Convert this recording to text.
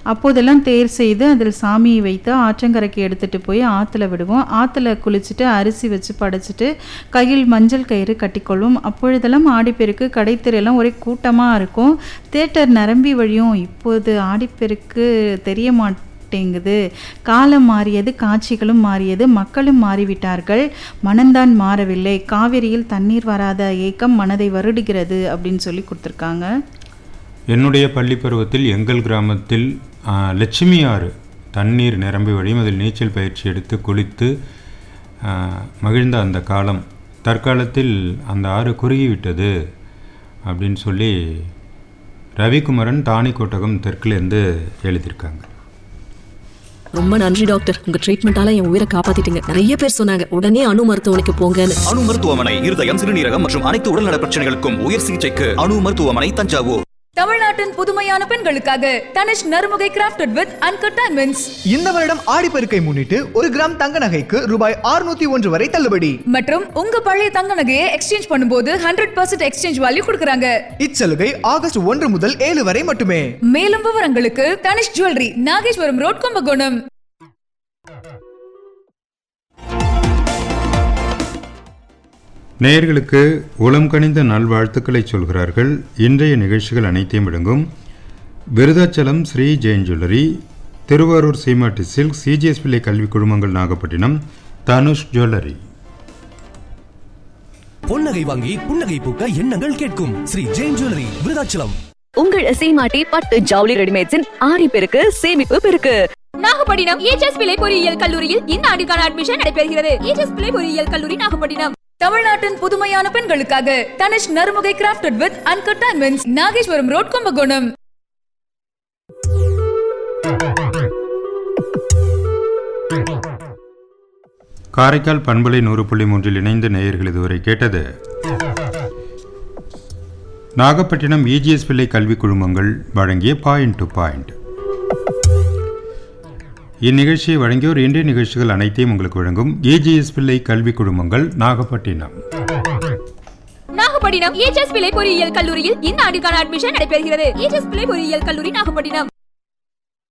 அப்போதெல்லாம் தேர் செய்து அதில் சாமியை வைத்து ஆற்றங்கரைக்கு எடுத்துட்டு போய் ஆற்றுல விடுவோம் ஆற்றுல குளிச்சுட்டு அரிசி வச்சு படைச்சிட்டு கையில் மஞ்சள் கயிறு கட்டிக்கொள்வோம் அப்பொழுதெல்லாம் ஆடிப்பெருக்கு கடைத்தெருலாம் ஒரே கூட்டமாக இருக்கும் தேட்டர் நிரம்பி வழியும் இப்போது ஆடிப்பெருக்கு தெரிய மாட்டேங்குது காலம் மாறியது காட்சிகளும் மாறியது மக்களும் மாறிவிட்டார்கள் மனம்தான் மாறவில்லை காவிரியில் தண்ணீர் வராத ஏக்கம் மனதை வருடுகிறது அப்படின்னு சொல்லி கொடுத்துருக்காங்க என்னுடைய பள்ளி பருவத்தில் எங்கள் கிராமத்தில் ஆ, லட்சுமி ஆறு தண்ணீர் நிரம்பி வழியும் அதில் நீச்சல் பயிற்சி எடுத்து குளித்து ஆ, மகிழ்ந்த அந்த காலம் தற்காலத்தில் அந்த ஆறு குறுகிவிட்டது அப்படின்னு சொல்லி ரவிக்குமரன் தாணிக்கோட்டகம் தெற்குலேருந்து எழுதியிருக்காங்க ரொம்ப நன்றி டாக்டர் உங்க ட்ரீட்மெண்டால என் உயிரை காப்பாத்திட்டீங்க நிறைய பேர் சொன்னாங்க உடனே அணு மருத்துவமனைக்கு போங்கன்னு அணு மருத்துவமனை இருதயம் சிறுநீரகம் மற்றும் அனைத்து உடல்நல பிரச்சனைகளுக்கும் உயர் சிகிச்சைக்கு அணு மருத்துவமனை தஞ்சாவூர் தமிழ்நாட்டின் புதுமையான பெண்களுக்காக Tanishq Narumugai crafted with uncut diamonds இந்த வருடம் ஆடிப்பெருக்கை முன்னிட்டு ஒரு கிராம் தங்க நகைக்கு ரூபாய் 601 ஒன்று வரை தள்ளுபடி மற்றும் உங்க பழைய தங்க நகையை எக்ஸ்சேஞ்ச் பண்ணும்போது ஹண்ட்ரட் பர்சன்ட் எக்ஸ்சேஞ்ச் வேல்யூ கொடுக்குறாங்க இச்சலுகை ஆகஸ்ட் ஒன்று முதல் ஏழு வரை மட்டுமே மேலும் விவரங்களுக்கு தனிஷ் ஜுவல்லரி நாகேஸ்வரம் ரோட் கும்பகோணம் நேயர்களுக்கு உளம் கனிந்த நல்வாழ்த்துக்களை சொல்கிறார்கள் இன்றைய நிகழ்ச்சிகள் அனைத்தையும் விளங்கும் Virudhachalam Sri Jain jewellery Thiruvarur Seemati silk CGS பிள்ளை கல்வி குழுமங்கள் நாகப்பட்டினம் தனுஷ் ஜுவல்லரி பொன்னகை வாங்கி புன்னகை பூக்க எண்ணங்கள் கேட்கும் ஸ்ரீ ஜெயின் ஜுவல்லரி விருதாச்சலம் உங்கள் சீமாட்டி பட்டு ஜவுளி ரெடிமேட்ஸின் ஆரி பெருக்கு சேமிப்பு பெருக்கு நாகப்பட்டினம் ஏஜஸ் பிள்ளை பொறியியல் கல்லூரியில் இந்த ஆண்டுக்கான அட்மிஷன் நடைபெறுகிறது ஏஜஸ் பிள்ளை பொறியியல் கல்லூரி நாகப்பட்டினம் தமிழ்நாட்டின் புதுமையான பெண்களுக்காக Tanishq Narumugai crafted with uncut diamonds Nageswaram road Kumbakonam Karaikal பண்பலை நூறு புள்ளி மூன்றில் இணைந்த நேயர்கள் இதுவரை கேட்டது நாகப்பட்டினம் இஜிஎஸ் பிள்ளை கல்வி குழுமங்கள் வழங்கிய பாயிண்ட் டு பாயிண்ட் இந்நிகழ்ச்சியை வழங்கியோர் இன்றைய நிகழ்ச்சிகள் அனைத்தையும் உங்களுக்கு வழங்கும் ஏஜிஎஸ் பிள்ளை கல்வி குழுமங்கள் நாகப்பட்டினம் நாகப்பட்டினம் ஏஜஸ் பிள்ளை பொறியியல் கல்லூரியில் இந்த ஆண்டுக்கான அட்மிஷன் நடைபெறுகிறது ஏஜஸ் பிள்ளை பொறியியல் கல்லூரி நாகப்பட்டினம்